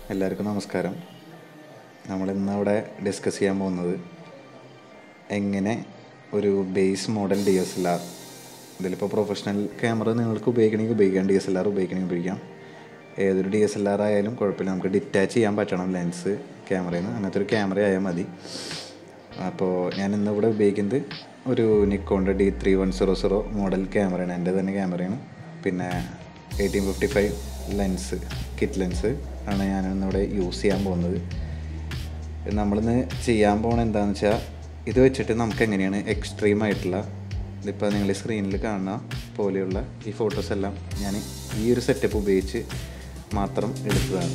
എല്ലാവർക്കും നമസ്കാരം നമ്മളിന്ന് അവിടെ ഡിസ്കസ് ചെയ്യാൻ പോകുന്നത് എങ്ങനെ ഒരു base model D S L R ഇതിലിപ്പോൾ പ്രൊഫഷണൽ ക്യാമറ നിങ്ങൾക്ക് ഉപയോഗിക്കണമെങ്കിൽ ഉപയോഗിക്കാം ഡി എസ് എൽ ആർ ഉപയോഗിക്കണമെങ്കിൽ ഉപയോഗിക്കാം ഏതൊരു ഡി എസ് എൽ ആർ ആയാലും കുഴപ്പമില്ല നമുക്ക് ഡിറ്റാച്ച് ചെയ്യാൻ പറ്റണം ലെൻസ് ക്യാമറയിൽ നിന്ന് അങ്ങനത്തെ ഒരു ക്യാമറ ആയാൽ മതി അപ്പോൾ ഞാൻ ഇന്ന് ഇവിടെ ഉപയോഗിക്കുന്നത് ഒരു നിക്കോണിൻ്റെ D three one zero zero model ക്യാമറയാണ് എൻ്റെ തന്നെ ക്യാമറയാണ് പിന്നെ eighteen fifty five lens kit lens ആണ് ഞാൻ ഇന്നിവിടെ യൂസ് ചെയ്യാൻ പോകുന്നത് നമ്മളിന്ന് ചെയ്യാൻ പോകണത് എന്താണെന്ന് വെച്ചാൽ ഇത് വെച്ചിട്ട് നമുക്ക് എങ്ങനെയാണ് എക്സ്ട്രീം ആയിട്ടുള്ള ഇതിപ്പോൾ നിങ്ങൾ സ്ക്രീനിൽ കാണുന്ന പോലെയുള്ള ഈ ഫോട്ടോസ് എല്ലാം ഞാൻ ഈ ഒരു സെറ്റപ്പ് ഉപയോഗിച്ച് മാത്രം എടുത്തതാണ്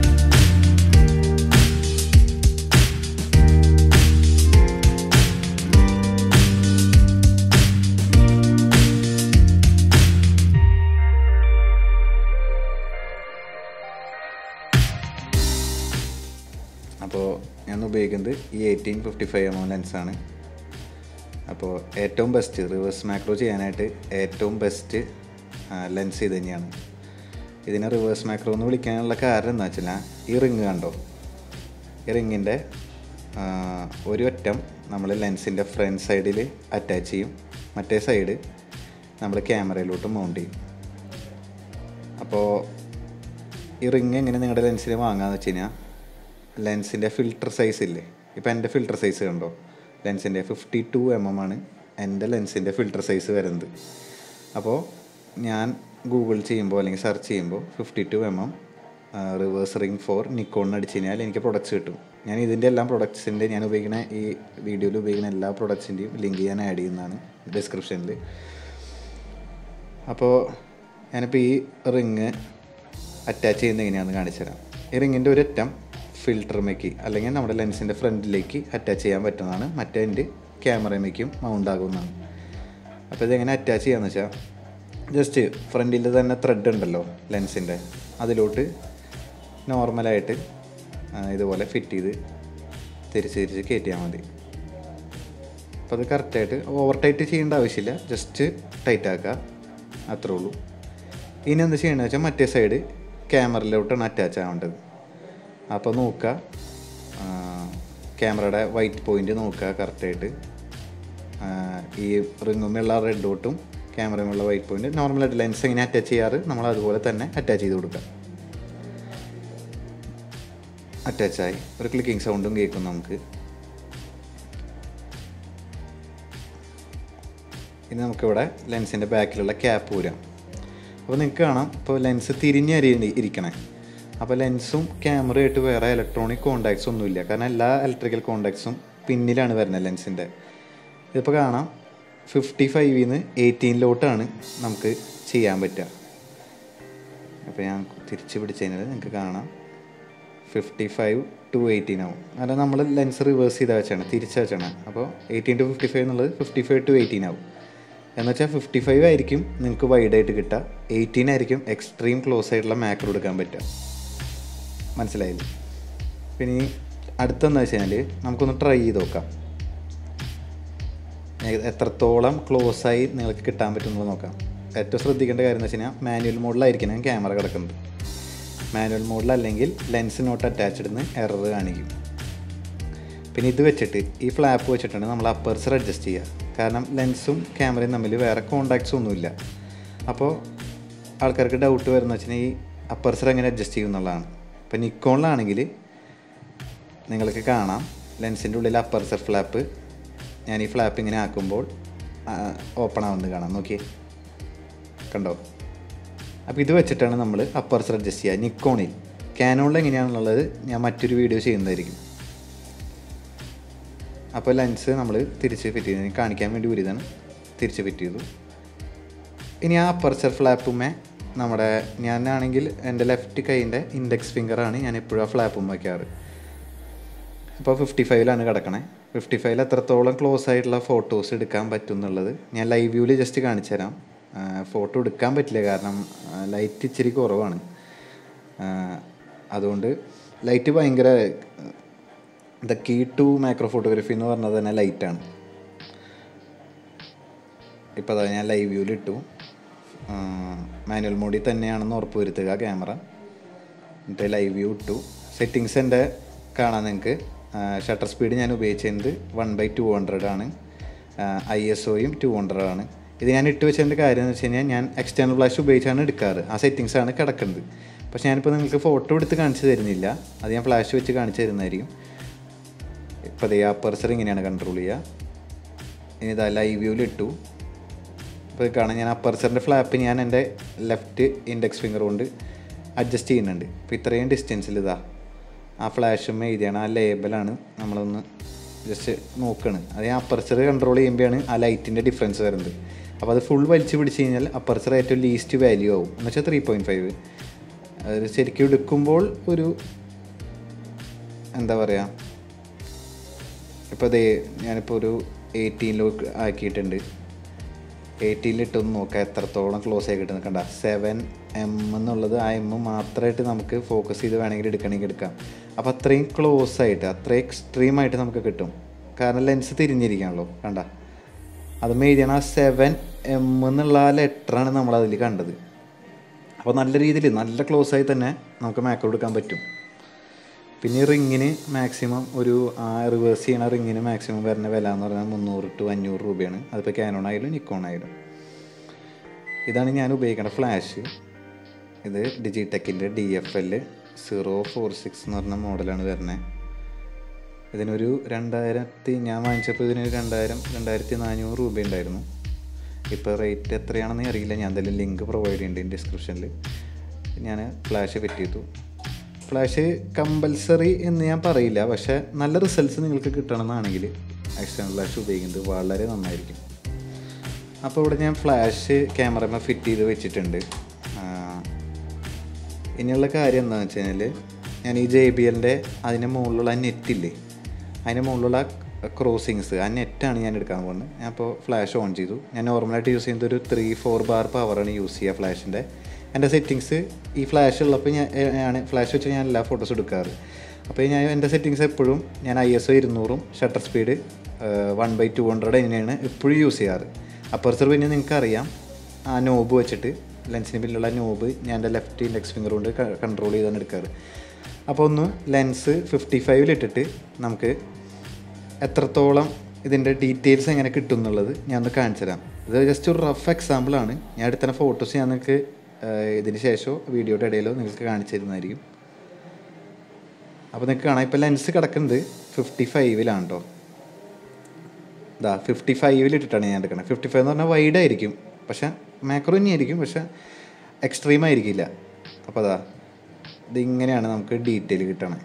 അപ്പോൾ ഞാൻ ഉപയോഗിക്കുന്നത് ഈ eighteen fifty five M M ലെൻസാണ് അപ്പോൾ ഏറ്റവും ബെസ്റ്റ് റിവേഴ്സ് മാക്രോ ചെയ്യാനായിട്ട് ഏറ്റവും ബെസ്റ്റ് ലെൻസ് ഇത് തന്നെയാണ് ഇതിനെ റിവേഴ്സ് മാക്രോ എന്ന് വിളിക്കാനുള്ള കാരണം എന്താ വെച്ചാൽ ഈ റിങ് കണ്ടോ ഈ റിങ്ങിൻ്റെ ഒരു അറ്റം നമ്മൾ ലെൻസിൻ്റെ ഫ്രണ്ട് സൈഡിൽ അറ്റാച്ച് ചെയ്യും മറ്റേ സൈഡ് നമ്മൾ ക്യാമറയിലോട്ട് മൗണ്ട് ചെയ്യും അപ്പോൾ ഈ റിങ് എങ്ങനെ നിങ്ങളുടെ ലെൻസിന് വാങ്ങാമെന്ന് വെച്ച് കഴിഞ്ഞാൽ ലെൻസിൻ്റെ ഫിൽട്ടർ സൈസ് ഇല്ലേ ഇപ്പോൾ എൻ്റെ ഫിൽട്ടർ സൈസ് കണ്ടോ ലെൻസിൻ്റെ ഫിഫ്റ്റി ടു എം എം ആണ് എൻ്റെ ലെൻസിൻ്റെ ഫിൽട്ടർ സൈസ് വരുന്നത് അപ്പോൾ ഞാൻ ഗൂഗിൾ ചെയ്യുമ്പോൾ അല്ലെങ്കിൽ സെർച്ച് ചെയ്യുമ്പോൾ fifty two M M reverse ring for നിക്കോണിന് അടിച്ച് കഴിഞ്ഞാൽ എനിക്ക് പ്രൊഡക്ട്സ് കിട്ടും ഞാൻ ഇതിൻ്റെ എല്ലാ പ്രൊഡക്ട്സിൻ്റെ ഞാൻ ഉപയോഗിക്കുന്ന ഈ വീഡിയോയിൽ ഉപയോഗിക്കുന്ന എല്ലാ പ്രൊഡക്ട്സിൻ്റെയും ലിങ്ക് ഞാൻ ആഡ് ചെയ്യുന്നതാണ് ഡിസ്ക്രിപ്ഷനിൽ അപ്പോൾ ഞാനിപ്പോൾ ഈ റിങ് അറ്റാച്ച് ചെയ്യുന്നത് എങ്ങനെയാണെന്ന് കാണിച്ചു തരാം ഈ റിങ്ങിൻ്റെ ഒരു അറ്റം ഫിൽറ്ററുമേക്ക് അല്ലെങ്കിൽ നമ്മുടെ ലെൻസിൻ്റെ ഫ്രണ്ടിലേക്ക് അറ്റാച്ച് ചെയ്യാൻ പറ്റുന്നതാണ് മറ്റേ എൻ്റെ ക്യാമറമേക്കും മൗണ്ട് ആകുന്നതാണ് അപ്പോൾ ഇതെങ്ങനെ അറ്റാച്ച് ചെയ്യാന്ന് വെച്ചാൽ ജസ്റ്റ് ഫ്രണ്ടിൽ തന്നെ ത്രെഡ് ഉണ്ടല്ലോ ലെൻസിൻ്റെ അതിലോട്ട് നോർമലായിട്ട് ഇതുപോലെ ഫിറ്റ് ചെയ്ത് തിരിച്ച് തിരിച്ച് കയറ്റിയാൽ മതി അപ്പോൾ അത് കറക്റ്റായിട്ട് ഓവർ ടൈറ്റ് ചെയ്യേണ്ട ആവശ്യമില്ല ജസ്റ്റ് ടൈറ്റ് ആക്കുക അത്രേ ഉള്ളൂ ഇനി എന്താ ചെയ്യണമെന്ന് വെച്ചാൽ മറ്റേ സൈഡ് ക്യാമറയിലോട്ടാണ് അറ്റാച്ച് ആവേണ്ടത് അപ്പോൾ നോക്കുക ക്യാമറയുടെ വൈറ്റ് പോയിൻ്റ് നോക്കുക കറക്റ്റായിട്ട് ഈ റിങ്ങുമുള്ള റെഡ് ഡോട്ടും ക്യാമറയുമുള്ള വൈറ്റ് പോയിൻ്റ് നോർമലായിട്ട് ലെൻസ് എങ്ങനെ അറ്റാച്ച് ചെയ്യാറ് നമ്മൾ അതുപോലെ തന്നെ അറ്റാച്ച് ചെയ്ത് കൊടുക്കുക അറ്റാച്ചായി ഒരു ക്ലിക്കിംഗ് സൗണ്ടും കേൾക്കും നമുക്ക് ഇനി നമുക്കിവിടെ ലെൻസിൻ്റെ ബാക്കിലുള്ള ക്യാപ്പ് ഊരാം അപ്പോൾ നിങ്ങൾക്ക് കാണാം ഇപ്പോൾ ലെൻസ് തിരിഞ്ഞ് ഇരിക്കണേ അപ്പോൾ ലെൻസും ക്യാമറയായിട്ട് വേറെ ഇലക്ട്രോണിക് കോണ്ടാക്ട്സ് ഒന്നുമില്ല കാരണം എല്ലാ ഇലക്ട്രിക്കൽ കോണ്ടാക്ട്സും പിന്നിലാണ് വരുന്നത് ലെൻസിൻ്റെ ഇതിപ്പോൾ കാണാം ഫിഫ്റ്റി ഫൈവിൽ നിന്ന് എയ്റ്റീനിലോട്ടാണ് നമുക്ക് ചെയ്യാൻ പറ്റുക അപ്പോൾ ഞാൻ തിരിച്ച് പിടിച്ച് കഴിഞ്ഞാൽ നിങ്ങൾക്ക് കാണാം ഫിഫ്റ്റി ഫൈവ് ടു എയ്റ്റീൻ ആവും കാരണം നമ്മൾ ലെൻസ് റിവേഴ്സ് ചെയ്താൽ വെച്ചാണ് തിരിച്ച് വെച്ചാണ് അപ്പോൾ എയ്റ്റീൻ ടു ഫിഫ്റ്റി ഫൈവ് എന്നുള്ളത് ഫിഫ്റ്റി ഫൈവ് ടു എയ്റ്റീൻ ആവും എന്ന് വെച്ചാൽ ഫിഫ്റ്റി ഫൈവ് ആയിരിക്കും നിങ്ങൾക്ക് വൈഡായിട്ട് കിട്ടുക എയ്റ്റീൻ ആയിരിക്കും എക്സ്ട്രീം ക്ലോസ് ആയിട്ടുള്ള മാക്രോ എടുക്കാൻ പറ്റുക മനസ്സിലായില്ലേ പിന്നെ ഈ അടുത്തെന്ന് വെച്ച് കഴിഞ്ഞാൽ നമുക്കൊന്ന് ട്രൈ ചെയ്ത് നോക്കാം എത്രത്തോളം ക്ലോസ് ആയി നിങ്ങൾക്ക് കിട്ടാൻ പറ്റുന്നത് നോക്കാം ഏറ്റവും ശ്രദ്ധിക്കേണ്ട കാര്യം എന്ന് വെച്ച് കഴിഞ്ഞാൽ മാനുവൽ മോഡിലായിരിക്കണം ക്യാമറ കിടക്കുന്നത് മാനുവൽ മോഡിലല്ലെങ്കിൽ ലെൻസ് നോട്ട് അറ്റാച്ച്ഡ് എന്ന് എറർ കാണിക്കും പിന്നെ ഇത് വെച്ചിട്ട് ഈ ഫ്ലാപ്പ് വെച്ചിട്ടാണ് നമ്മൾ അപ്പർച്ചർ അഡ്ജസ്റ്റ് ചെയ്യുക കാരണം ലെൻസും ക്യാമറയും തമ്മിൽ വേറെ കോണ്ടാക്ട്സ് ഒന്നുമില്ല അപ്പോൾ ആൾക്കാർക്ക് ഡൗട്ട് വരുന്ന വെച്ചാൽ ഈ അപ്പർച്ചർ എങ്ങനെ അഡ്ജസ്റ്റ് ചെയ്യും എന്നുള്ളതാണ് ഇപ്പോൾ നിക്കോണിലാണെങ്കിൽ നിങ്ങൾക്ക് കാണാം ലെൻസിൻ്റെ ഉള്ളിൽ അപ്പർച്ചർ ഫ്ലാപ്പ് ഞാൻ ഈ ഫ്ലാപ്പ് ഇങ്ങനെ ആക്കുമ്പോൾ ഓപ്പൺ ആവുന്നത് കാണാം നോക്കിയേ കണ്ടോ അപ്പോൾ ഇത് വെച്ചിട്ടാണ് നമ്മൾ അപ്പർച്ചർ അഡ്ജസ്റ്റ് ചെയ്യുക നിക്കോണിൽ ക്യാനോണിൽ എങ്ങനെയാണെന്നുള്ളത് ഞാൻ മറ്റൊരു വീഡിയോ ചെയ്യുന്നതായിരിക്കും അപ്പോൾ ലെൻസ് നമ്മൾ തിരിച്ച് ഫിറ്റ് ചെയ്ത് കാണിക്കാൻ വേണ്ടി ഊരിയതാണ് തിരിച്ച് ഫിറ്റ് ചെയ്തു ഇനി ആ അപ്പർച്ചർ ഫ്ലാപ്പുമേ നമ്മുടെ ഞാനാണെങ്കിൽ എൻ്റെ ലെഫ്റ്റ് കൈയിൻ്റെ ഇൻഡെക്സ് ഫിംഗറാണ് ഞാൻ എപ്പോഴും ആ ഫ്ലാപ്പും വയ്ക്കാറ് അപ്പോൾ ഫിഫ്റ്റി ഫൈവിലാണ് കിടക്കണേ ഫിഫ്റ്റി ഫൈവിൽ എത്രത്തോളം ക്ലോസ് ആയിട്ടുള്ള ഫോട്ടോസ് എടുക്കാൻ പറ്റും എന്നുള്ളത് ഞാൻ ലൈവ് വ്യൂവിൽ ജസ്റ്റ് കാണിച്ചു തരാം ഫോട്ടോ എടുക്കാൻ പറ്റില്ല കാരണം ലൈറ്റ് ഇച്ചിരി കുറവാണ് അതുകൊണ്ട് ലൈറ്റ് ഭയങ്കര the key to micro photography എന്ന് പറഞ്ഞത് തന്നെ ലൈറ്റാണ് ഇപ്പോൾ അതാ ഞാൻ ലൈവ് വ്യൂവിൽ ഇട്ടു മാനുവൽ മോഡിൽ തന്നെയാണെന്ന് ഉറപ്പ് വരുത്തുക ക്യാമറ എന്നിട്ട് ലൈവ് വ്യൂ ഇട്ടു സെറ്റിങ്സ് എൻ്റെ കാണാൻ നിങ്ങൾക്ക് ഷട്ടർ സ്പീഡ് ഞാൻ ഉപയോഗിച്ചിരുന്നത് വൺ ബൈ ടു ഹൺഡ്രഡ് ആണ് ഐ എസ് ഒയും ടു ഹൺഡ്രഡ് ആണ് ഇത് ഞാൻ ഇട്ട് വെച്ചതിൻ്റെ കാര്യം എന്ന് വെച്ച് കഴിഞ്ഞാൽ ഞാൻ എക്സ്റ്റേണൽ ഫ്ലാഷ് ഉപയോഗിച്ചാണ് എടുക്കാറ് ആ സെറ്റിങ്സ് ആണ് കിടക്കുന്നത് പക്ഷേ ഞാനിപ്പോൾ നിങ്ങൾക്ക് ഫോട്ടോ എടുത്ത് കാണിച്ചു തരുന്നില്ല അത് ഞാൻ ഫ്ലാഷ് വെച്ച് കാണിച്ചു തരുന്നതായിരിക്കും ഇപ്പോൾ അതേ അപ്പർസർ ഇങ്ങനെയാണ് കൺട്രോൾ ചെയ്യുക ഇനി ഇതാ ലൈവ് വ്യൂവിൽ ഇട്ടു ഇപ്പോൾ കാണാം ഞാൻ അപ്പർച്ചറിൻ്റെ ഫ്ലാപ്പ് ഞാൻ എൻ്റെ ലെഫ്റ്റ് ഇൻഡെക്സ് ഫിംഗർ കൊണ്ട് അഡ്ജസ്റ്റ് ചെയ്യുന്നുണ്ട് ഇപ്പോൾ ഇത്രയും ഡിസ്റ്റൻസിൽ ഇതാ ആ ഫ്ലാഷും എഴുതിയാണ് ആ ലേബലാണ് നമ്മളൊന്ന് ജസ്റ്റ് നോക്കുകയാണ് അത് ഞാൻ അപ്പർച്ചർ കൺട്രോൾ ചെയ്യുമ്പോഴാണ് ആ ലൈറ്റിൻ്റെ ഡിഫറൻസ് വരുന്നത് അപ്പോൾ അത് ഫുൾ വലിച്ച് പിടിച്ച് കഴിഞ്ഞാൽ അപ്പർച്ചർ ഏറ്റവും ലീസ്റ്റ് വാല്യൂ ആവും എന്ന് വെച്ചാൽ ത്രീ പോയിൻറ്റ് ഫൈവ് അത് ശരിക്കും എടുക്കുമ്പോൾ ഒരു എന്താ പറയുക ഇപ്പോൾ അതേ ഞാനിപ്പോൾ ഒരു എയ്റ്റീനിലേക്ക് ആക്കിയിട്ടുണ്ട് എയ്റ്റീനിലിട്ടൊന്ന് നോക്കാം എത്രത്തോളം ക്ലോസ് ആയി കിട്ടുന്നത് കണ്ട സെവൻ എം എന്നുള്ളത് ആ എം മാത്രമായിട്ട് നമുക്ക് ഫോക്കസ് ചെയ്ത് വേണമെങ്കിൽ എടുക്കണമെങ്കിൽ എടുക്കാം അപ്പോൾ അത്രയും ക്ലോസ് ആയിട്ട് അത്രയും എക്സ്ട്രീം ആയിട്ട് നമുക്ക് കിട്ടും കാരണം ലെൻസ് തിരിഞ്ഞിരിക്കുകയാണല്ലോ കണ്ട അത് എഴുതിയാണ് ആ സെവൻ എം എന്നുള്ള ആ ലെറ്ററാണ് നമ്മൾ അതിൽ കണ്ടത് അപ്പോൾ നല്ല രീതിയിൽ നല്ല ക്ലോസ് ആയി തന്നെ നമുക്ക് മാക്രോ എടുക്കാൻ പറ്റും പിന്നെ ഈ റിങ്ങിന് മാക്സിമം ഒരു ആ റിവേഴ്സ് ചെയ്യണ റിങ്ങിന് മാക്സിമം വരുന്ന വില എന്ന് പറഞ്ഞാൽ മുന്നൂറ് ടു അഞ്ഞൂറ് രൂപയാണ് അതിപ്പോൾ ക്യാനോൺ ആയാലും നിക്കോൺ ആയാലും ഇതാണ് ഞാൻ ഉപയോഗിക്കേണ്ട ഫ്ലാഷ് ഇത് ഡിജിടെക്കിൻ്റെ D F L zero four six എന്ന് പറഞ്ഞ മോഡലാണ് വരുന്നത് ഇതിനൊരു രണ്ടായിരത്തി ഞാൻ വാങ്ങിച്ചപ്പോൾ ഇതിന് രണ്ടായിരം രണ്ടായിരത്തി നാനൂറ് രൂപ ഉണ്ടായിരുന്നു ഇപ്പോൾ റേറ്റ് എത്രയാണെന്ന് അറിയില്ല ഞാൻ എന്തായാലും ലിങ്ക് പ്രൊവൈഡ് ചെയ്യുന്നുണ്ട് ഡിസ്ക്രിപ്ഷനിൽ ഞാൻ ഫ്ലാഷ് ഫിറ്റ് ചെയ്തു ഫ്ലാഷ് കമ്പൽസറി എന്ന് ഞാൻ പറയില്ല പക്ഷേ നല്ല റിസൾട്ട്സ് നിങ്ങൾക്ക് കിട്ടണമെന്നാണെങ്കിൽ എക്സ്റ്റേണൽ ഫ്ലാഷ് ഉപയോഗിക്കുന്നത് വളരെ നന്നായിരിക്കും അപ്പോൾ ഇവിടെ ഞാൻ ഫ്ലാഷ് ക്യാമറമ ഫിറ്റ് ചെയ്ത് വെച്ചിട്ടുണ്ട് ആ, ഇനിയുള്ള കാര്യം എന്താണെന്ന് വെച്ച് കഴിഞ്ഞാൽ ഞാൻ ഈ ജെ ബി എല്ലിൻ്റെ അതിൻ്റെ മുകളിലുള്ള നെറ്റില്ലേ അതിൻ്റെ മുകളിലുള്ള ക്രോസിങ്സ് ആ നെറ്റാണ് ഞാൻ എടുക്കാൻ പോകുന്നത് ഞാൻ അപ്പോൾ ഫ്ലാഷ് ഓൺ ചെയ്തു ഞാൻ നോർമലായിട്ട് യൂസ് ചെയ്യുന്നത് ഒരു ത്രീ ഫോർ ബാർ പവറാണ് യൂസ് ചെയ്യുക ഫ്ലാഷിൻ്റെ എൻ്റെ സെറ്റിങ്സ് ഈ ഫ്ലാഷ് ഉള്ളപ്പോൾ ഞാൻ ഞാൻ ഫ്ലാഷ് വെച്ച് ഞാൻ എല്ലാ ഫോട്ടോസ് എടുക്കാറ് അപ്പോൾ ഞാൻ എൻ്റെ സെറ്റിങ്സ് എപ്പോഴും ഞാൻ ഐ എസ് ഒ ഇരുന്നൂറും shutter speed one by two hundred തന്നെയാണ് എപ്പോഴും യൂസ് ചെയ്യാറ് അപ്പർച്ചർ പിന്നെ നിങ്ങൾക്ക് അറിയാം ആ നോബ് വെച്ചിട്ട് ലെൻസിന് പിന്നിലുള്ള നോബ് ഞാൻ എൻ്റെ ലെഫ്റ്റ് ഇൻഡെക്സ് ഫിംഗർ കൊണ്ട് കൺട്രോൾ ചെയ്താണ് എടുക്കാറ് അപ്പോൾ ഒന്ന് ലെൻസ് ഫിഫ്റ്റി ഫൈവിലിട്ടിട്ട് നമുക്ക് എത്രത്തോളം ഇതിൻ്റെ ഡീറ്റെയിൽസ് എങ്ങനെ കിട്ടും എന്നുള്ളത് ഞാൻ ഒന്ന് കാണിച്ചു തരാം ഇത് ജസ്റ്റ് ഒരു റഫ് എക്സാമ്പിളാണ് ഞാൻ എടുത്ത ഫോട്ടോസ് ഞാൻ നിങ്ങൾക്ക് ഇതിന് ശേഷമോ വീഡിയോയുടെ ഇടയിലോ നിങ്ങൾക്ക് കാണിച്ചു തരുന്നതായിരിക്കും അപ്പോൾ നിങ്ങൾക്ക് കാണാം ഇപ്പോൾ ലെൻസ് കിടക്കുന്നത് ഫിഫ്റ്റി ഫൈവിലാണ് കേട്ടോ ഇതാ ഫിഫ്റ്റി ഫൈവിൽ ഇട്ടിട്ടാണ് ഞാൻ എടുക്കുന്നത് ഫിഫ്റ്റി ഫൈവ് എന്ന് പറഞ്ഞാൽ വൈഡ് ആയിരിക്കും പക്ഷെ മാക്രോ തന്നെയായിരിക്കും പക്ഷെ എക്സ്ട്രീം ആയിരിക്കില്ല അപ്പോൾ അതാ ഇതിങ്ങനെയാണ് നമുക്ക് ഡീറ്റെയിൽ കിട്ടണത്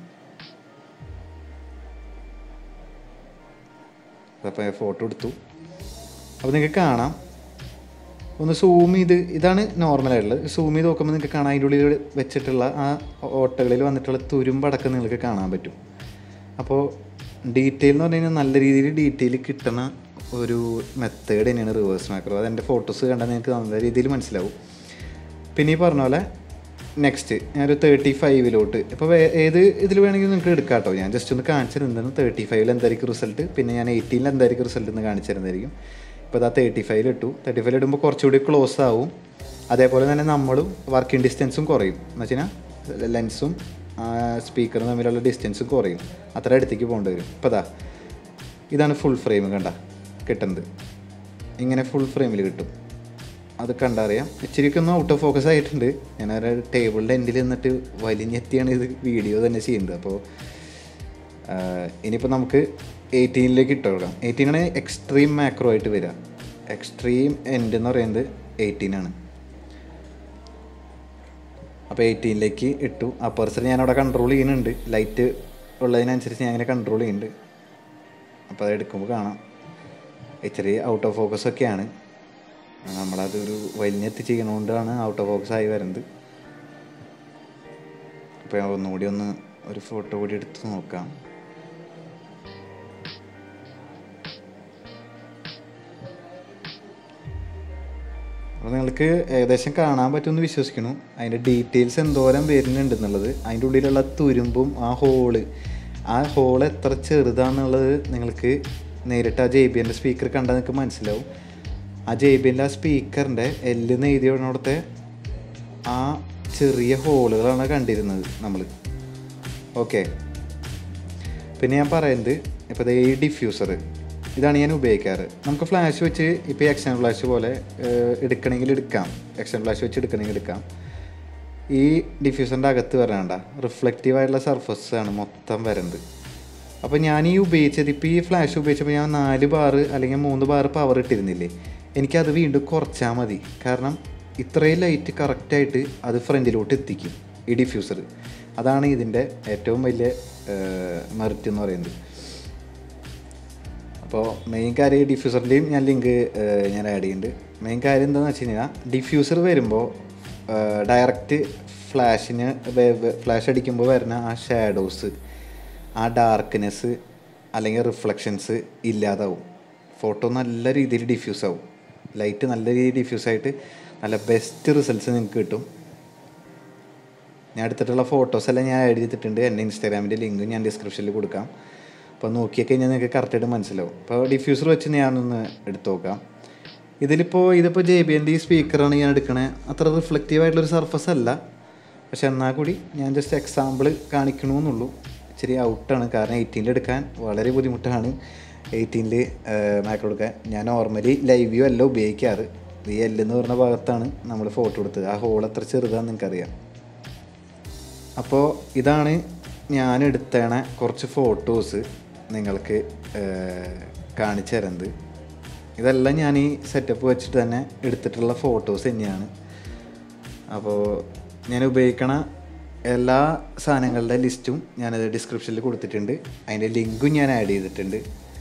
അപ്പോൾ ഫോട്ടോ എടുത്തു അപ്പോൾ നിങ്ങൾക്ക് കാണാം ഒന്ന് സൂം ചെയ്ത് ഇതാണ് നോർമലായിട്ടുള്ളത് സൂം ചെയ്ത് നോക്കുമ്പോൾ നിങ്ങൾക്ക് കാണാം അതിൻ്റെ ഉള്ളിൽ വെച്ചിട്ടുള്ള ആ ഓട്ടകളിൽ വന്നിട്ടുള്ള തുരുമ്പടക്കം നിങ്ങൾക്ക് കാണാൻ പറ്റും അപ്പോൾ ഡീറ്റെയിൽ എന്ന് പറഞ്ഞു കഴിഞ്ഞാൽ നല്ല രീതിയിൽ ഡീറ്റെയിൽ കിട്ടുന്ന ഒരു മെത്തേഡ് തന്നെയാണ് റിവേഴ്സ് മാക്രോ അത് എൻ്റെ ഫോട്ടോസ് കണ്ടാൽ നിങ്ങൾക്ക് നല്ല രീതിയിൽ മനസ്സിലാവും പിന്നെ ഈ പറഞ്ഞ പോലെ നെക്സ്റ്റ് ഞാനൊരു തേർട്ടി ഫൈവിലോട്ട് ഇപ്പോൾ ഏത് ഇതിൽ വേണമെങ്കിൽ നിങ്ങൾക്ക് എടുക്കാം കേട്ടോ ഞാൻ ജസ്റ്റ് ഒന്ന് കാണിച്ചു തരുന്നതാണ് തേർട്ടി ഫൈവിൽ എന്തായിരിക്കും റിസൾട്ട് പിന്നെ ഞാൻ എയ്റ്റീനിൽ എന്തായിരിക്കും റിസൾട്ട് എന്ന് കാണിച്ചു തരുന്നതായിരിക്കും ഇപ്പോൾ ഇതാ തേർട്ടി ഫൈവിൽ ഇട്ടു തേർട്ടി ഫൈവിൽ ഇടുമ്പോൾ കുറച്ചുകൂടി ക്ലോസ് ആവും അതേപോലെ തന്നെ നമ്മളും വർക്കിംഗ് ഡിസ്റ്റൻസും കുറയും എന്ന് വെച്ച് കഴിഞ്ഞാൽ ലെൻസും സ്പീക്കറും തമ്മിലുള്ള ഡിസ്റ്റൻസും കുറയും അത്ര അടുത്തേക്ക് പോകേണ്ടി വരും ഇപ്പോൾ ഇതാ ഇതാണ് ഫുൾ ഫ്രെയിം കണ്ട കിട്ടുന്നത് ഇങ്ങനെ ഫുൾ ഫ്രെയിമിൽ കിട്ടും അത് കണ്ടറിയാം ഇച്ചിരിയൊക്കെ ഒന്ന് ഔട്ട് ഓഫ് ഫോക്കസ് ആയിട്ടുണ്ട് ഞാൻ ഒരു ടേബിളിൻ്റെ എൻഡിൽ നിന്നിട്ട് വലിഞ്ഞെത്തിയാണ് ഇത് വീഡിയോ തന്നെ ചെയ്യുന്നത് അപ്പോൾ ഇനിയിപ്പോൾ നമുക്ക് എയ്റ്റീനിലേക്ക് ഇട്ട് കൊടുക്കാം എയ്റ്റീനാണ് എക്സ്ട്രീം മാക്രോ ആയിട്ട് വരിക എക്സ്ട്രീം എൻഡ് എന്ന് പറയുന്നത് എയ്റ്റീനാണ് അപ്പോൾ എയ്റ്റീനിലേക്ക് ഇട്ടു അപ്പർച്ചർ ഞാൻ അവിടെ കൺട്രോൾ ചെയ്യുന്നുണ്ട് ലൈറ്റ് ഉള്ളതിനനുസരിച്ച് ഞാൻ അങ്ങനെ കൺട്രോൾ ചെയ്യുന്നുണ്ട് അപ്പോൾ അത് എടുക്കുമ്പോൾ കാണാം ഇച്ചിരി ഔട്ട് ഓഫ് ഫോക്കസ് ഒക്കെയാണ് നമ്മളതൊരു വലിഞ്ഞെത്തി ചെയ്യണോണ്ടാണ് ഔട്ട് ഓഫ് ഫോക്കസ് ആയി വരുന്നത് അപ്പോൾ ഞാൻ ഒന്നുകൂടി ഒന്ന് ഒരു ഫോട്ടോ കൂടി എടുത്ത് നോക്കാം അപ്പോൾ നിങ്ങൾക്ക് ഏകദേശം കാണാൻ പറ്റുമെന്ന് വിശ്വസിക്കുന്നു അതിൻ്റെ ഡീറ്റെയിൽസ് എന്തോരം വരുന്നുണ്ട് എന്നുള്ളത് അതിൻ്റെ ഉള്ളിലുള്ള തുരുമ്പും ആ ഹോള് ആ ഹോൾ എത്ര ചെറുതാണെന്നുള്ളത് നിങ്ങൾക്ക് നേരിട്ട് ആ ജെ ബി എൻ്റെ സ്പീക്കർ കണ്ടാൽ നിങ്ങൾക്ക് മനസ്സിലാവും ആ ജെ ബി എൻ്റെ ആ സ്പീക്കറിൻ്റെ എല്ല് നെയ്തിയോടത്തെ ആ ചെറിയ ഹോളുകളാണ് കണ്ടിരുന്നത് നമ്മൾ ഓക്കെ പിന്നെ ഞാൻ പറയുന്നത് ഇപ്പോൾ ദേ ഈ ഡിഫ്യൂസർ ഇതാണ് ഞാൻ ഉപയോഗിക്കാറ് നമുക്ക് ഫ്ലാഷ് വെച്ച് ഇപ്പോൾ ഈ എക്സ്റ്റേൺ ഫ്ലാഷ് പോലെ ഏഹ്, എടുക്കണമെങ്കിൽ എടുക്കാം എക്സ്റ്റേൺ ഫ്ലാഷ് വെച്ച് എടുക്കണമെങ്കിൽ എടുക്കാം ഈ ഡിഫ്യൂസറിൻ്റെ അകത്ത് വരാണ്ട റിഫ്ലക്റ്റീവ് ആയിട്ടുള്ള സർഫസ് ആണ് മൊത്തം വരുന്നത് അപ്പോൾ ഞാൻ ഈ ഉപയോഗിച്ചത് ഇപ്പോൾ ഈ ഫ്ലാഷ് ഉപയോഗിച്ചപ്പോൾ ഞാൻ നാല് ബാറ് അല്ലെങ്കിൽ മൂന്ന് ബാറ് പവർ ഇട്ടിരുന്നില്ലേ എനിക്കത് വീണ്ടും കുറച്ചാൽ മതി കാരണം ഇത്രയും ലൈറ്റ് കറക്റ്റായിട്ട് അത് ഫ്രണ്ടിലോട്ട് എത്തിക്കും ഈ ഡിഫ്യൂസർ അതാണ് ഇതിൻ്റെ ഏറ്റവും വലിയ മെറിറ്റ് എന്ന് പറയുന്നത് അപ്പോൾ മെയിൻ കാര്യം ഈ ഡിഫ്യൂസറിൻ്റെയും ഞാൻ ലിങ്ക് ഞാൻ ആഡ് ചെയ്യുന്നുണ്ട് മെയിൻ കാര്യം എന്താണെന്ന് വെച്ച് കഴിഞ്ഞാൽ ഡിഫ്യൂസർ വരുമ്പോൾ ഡയറക്റ്റ് ഫ്ലാഷിന് ഫ്ലാഷ് അടിക്കുമ്പോൾ വരുന്ന ആ ഷാഡോസ് ആ ഡാർക്ക്നെസ് അല്ലെങ്കിൽ റിഫ്ലക്ഷൻസ് ഇല്ലാതാവും ഫോട്ടോ നല്ല രീതിയിൽ ഡിഫ്യൂസ് ആവും ലൈറ്റ് നല്ല രീതിയിൽ ഡിഫ്യൂസ് ആയിട്ട് നല്ല ബെസ്റ്റ് റിസൾട്ട്സ് നിങ്ങൾക്ക് കിട്ടും ഞാൻ എടുത്തിട്ടുള്ള ഫോട്ടോസ് എല്ലാം ഞാൻ ആഡ് ചെയ്തിട്ടുണ്ട് എൻ്റെ ഇൻസ്റ്റാഗ്രാമിൻ്റെ ലിങ്ക് ഞാൻ ഡിസ്ക്രിപ്ഷനിൽ കൊടുക്കാം അപ്പോൾ നോക്കി കഴിഞ്ഞാൽ നിങ്ങൾക്ക് കറക്റ്റായിട്ട് മനസ്സിലാവും അപ്പോൾ ഡിഫ്യൂസർ വെച്ച് ഞാനൊന്ന് എടുത്ത് നോക്കാം ഇതിലിപ്പോൾ ഇതിപ്പോൾ ജെ ബി എൻ്റെ ഈ സ്പീക്കറാണ് ഞാൻ എടുക്കണേ അത്ര റിഫ്ലക്റ്റീവ് ആയിട്ടുള്ളൊരു സർഫസ് അല്ല പക്ഷെ എന്നാൽ കൂടി ഞാൻ ജസ്റ്റ് എക്സാമ്പിൾ കാണിക്കണമെന്നുള്ളൂ ഇച്ചിരി ഔട്ടാണ് കാരണം എയ്റ്റീനിൽ എടുക്കാൻ വളരെ ബുദ്ധിമുട്ടാണ് എയ്റ്റീനിൽ മാക്രോ എടുക്കാൻ ഞാൻ നോർമലി ലൈവ് വ്യൂ അല്ല ഉപയോഗിക്കാറ് ഈ എൽ എന്ന് പറഞ്ഞ ഭാഗത്താണ് നമ്മൾ ഫോട്ടോ എടുത്തത് ആ ഹോൾ എത്ര ചെറുതാണെന്ന് നിങ്ങൾക്കറിയാം അപ്പോൾ ഇതാണ് ഞാൻ എടുത്തേണ കുറച്ച് ഫോട്ടോസ് നിങ്ങൾക്ക് ഏഹ്, കാണിച്ചു തരുന്നത് ഇതെല്ലാം ഞാൻ ഈ സെറ്റപ്പ് വെച്ചിട്ട് തന്നെ എടുത്തിട്ടുള്ള ഫോട്ടോസ് തന്നെയാണ് അപ്പോൾ ഞാൻ ഉപയോഗിക്കണ എല്ലാ സാധനങ്ങളുടെ ലിസ്റ്റും ഞാനത് ഡിസ്ക്രിപ്ഷനിൽ കൊടുത്തിട്ടുണ്ട് അതിൻ്റെ ലിങ്കും ഞാൻ ആഡ് ചെയ്തിട്ടുണ്ട്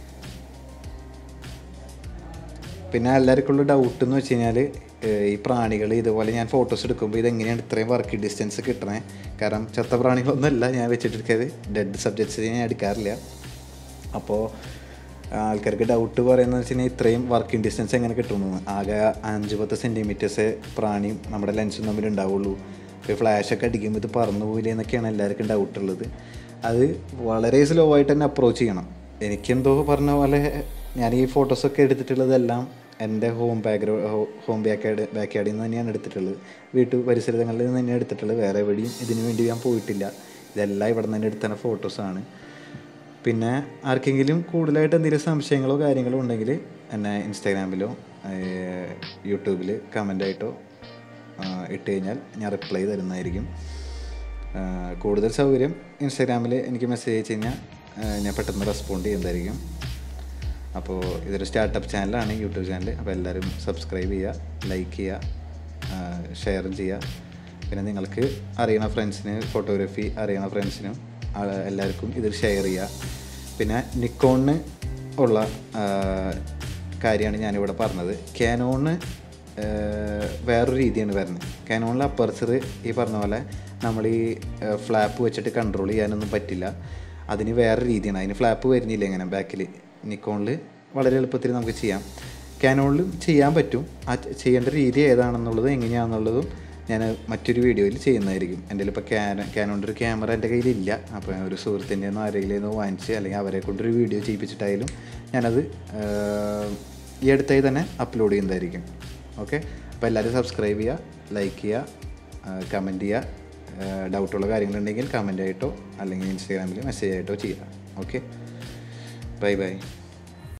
പിന്നെ എല്ലാവർക്കും ഉള്ള ഡൗട്ട് എന്ന് വെച്ച് കഴിഞ്ഞാൽ ഈ പ്രാണികൾ ഇതുപോലെ ഞാൻ ഫോട്ടോസ് എടുക്കുമ്പോൾ ഇതെങ്ങനെയാണ് ഇത്രയും വർക്കിംഗ് ഡിസ്റ്റൻസ് കിട്ടണേ കാരണം ചത്ത പ്രാണികളൊന്നുമല്ല ഞാൻ വെച്ചിട്ടെടുക്കാറ് ഡെഡ് സബ്ജക്ട്സ് ഞാൻ എടുക്കാറില്ല അപ്പോൾ ആൾക്കാർക്ക് ഡൗട്ട് പറയുന്നത് വെച്ച് കഴിഞ്ഞാൽ ഇത്രയും വർക്കിംഗ് ഡിസ്റ്റൻസ് എങ്ങനെ കിട്ടുമെന്ന് ആകെ അഞ്ച് പത്ത് സെൻറ്റിമീറ്റേഴ്സ് പ്രാണിയും നമ്മുടെ ലെൻസും തമ്മിൽ ഉണ്ടാവുള്ളൂ ഇപ്പോൾ ഫ്ലാഷൊക്കെ അടിക്കുമ്പോൾ ഇത് പറന്നു പോയില്ലേ എന്നൊക്കെയാണ് എല്ലാവർക്കും ഡൗട്ട് ഉള്ളത് അത് വളരെ സ്ലോ ആയിട്ട് തന്നെ അപ്രോച്ച് ചെയ്യണം എനിക്കെന്തോ പറഞ്ഞ പോലെ ഞാൻ ഈ ഫോട്ടോസൊക്കെ എടുത്തിട്ടുള്ളതെല്ലാം എൻ്റെ home background home back back യാർഡിൽ നിന്ന് തന്നെയാണ് എടുത്തിട്ടുള്ളത് വീട്ടു പരിസരങ്ങളിൽ നിന്ന് തന്നെയാണ് എടുത്തിട്ടുള്ളത് വേറെ എവിടെയും ഇതിനു വേണ്ടി ഞാൻ പോയിട്ടില്ല ഇതെല്ലാം ഇവിടെ നിന്ന് തന്നെ എടുത്ത ഫോട്ടോസാണ് പിന്നെ ആർക്കെങ്കിലും കൂടുതലായിട്ട് എന്തെങ്കിലും സംശയങ്ങളോ കാര്യങ്ങളോ ഉണ്ടെങ്കിൽ എന്നെ ഇൻസ്റ്റാഗ്രാമിലോ യൂട്യൂബിൽ കമൻ്റായിട്ടോ ഇട്ട് കഴിഞ്ഞാൽ ഞാൻ റിപ്ലൈ തരുന്നതായിരിക്കും ആ, കൂടുതൽ സൗകര്യം ഇൻസ്റ്റാഗ്രാമിൽ എനിക്ക് മെസ്സേജ് അയച്ചു കഴിഞ്ഞാൽ ആ, ഞാൻ പെട്ടെന്ന് റെസ്പോണ്ട് ചെയ്യുന്നതായിരിക്കും അപ്പോൾ ഇതൊരു സ്റ്റാർട്ടപ്പ് ചാനലാണ് യൂട്യൂബ് ചാനൽ അപ്പോൾ എല്ലാവരും സബ്സ്ക്രൈബ് ചെയ്യുക ലൈക്ക് ചെയ്യുക ഷെയറും ചെയ്യുക പിന്നെ നിങ്ങൾക്ക് അറിയണ ഫ്രണ്ട്സിന് ഫോട്ടോഗ്രാഫി അറിയണ ഫ്രണ്ട്സിനും ആ- എല്ലാവർക്കും ഇത് ഷെയർ ചെയ്യുക പിന്നെ നിക്കോണിന് ഉള്ള ആ, കാര്യമാണ് ഞാനിവിടെ പറഞ്ഞത് കാനോണ് വേറൊരു രീതിയാണ് വരുന്നത് കാനോണിൽ അപ്പർച്ചർ ഈ പറഞ്ഞ പോലെ നമ്മൾ ഈ ഫ്ലാപ്പ് വെച്ചിട്ട് കൺട്രോൾ ചെയ്യാനൊന്നും പറ്റില്ല അതിന് വേറെ രീതിയാണ് അതിന് ഫ്ലാപ്പ് വരുന്നില്ല ഇങ്ങനെ ബാക്കിൽ നിക്കോണിൽ വളരെ എളുപ്പത്തിൽ നമുക്ക് ചെയ്യാം കാനോണിലും ചെയ്യാൻ പറ്റും ആ ചെ- ചെയ്യേണ്ട രീതി ഏതാണെന്നുള്ളതും എങ്ങനെയാണെന്നുള്ളതും ഞാൻ മറ്റൊരു വീഡിയോയിൽ ചെയ്യുന്നതായിരിക്കും എൻ്റെ ഇപ്പോൾ ക്യാന ക്യാനോണിൻ്റെ ഒരു ക്യാമറ എൻ്റെ കയ്യിലില്ല അപ്പോൾ ഞാൻ ഒരു സുഹൃത്തിൻ്റെ നിന്നോ ആരെങ്കിലും നിന്നോ വാങ്ങിച്ച് അല്ലെങ്കിൽ അവരെ കൊണ്ടൊരു വീഡിയോ ചെയ്യിപ്പിച്ചിട്ടായാലും ഞാനത് ആഹ്, ഈ അടുത്തായി തന്നെ അപ്ലോഡ് ചെയ്യുന്നതായിരിക്കും ഓക്കെ അപ്പോൾ എല്ലാവരും സബ്സ്ക്രൈബ് ചെയ്യുക ലൈക്ക് ചെയ്യുക കമൻറ്റ് ചെയ്യുക ഡൗട്ടുള്ള കാര്യങ്ങളുണ്ടെങ്കിൽ കമൻ്റ് ആയിട്ടോ അല്ലെങ്കിൽ ഇൻസ്റ്റാഗ്രാമിൽ മെസ്സേജ് ആയിട്ടോ ചെയ്യുക ഓക്കെ ബൈ ബൈ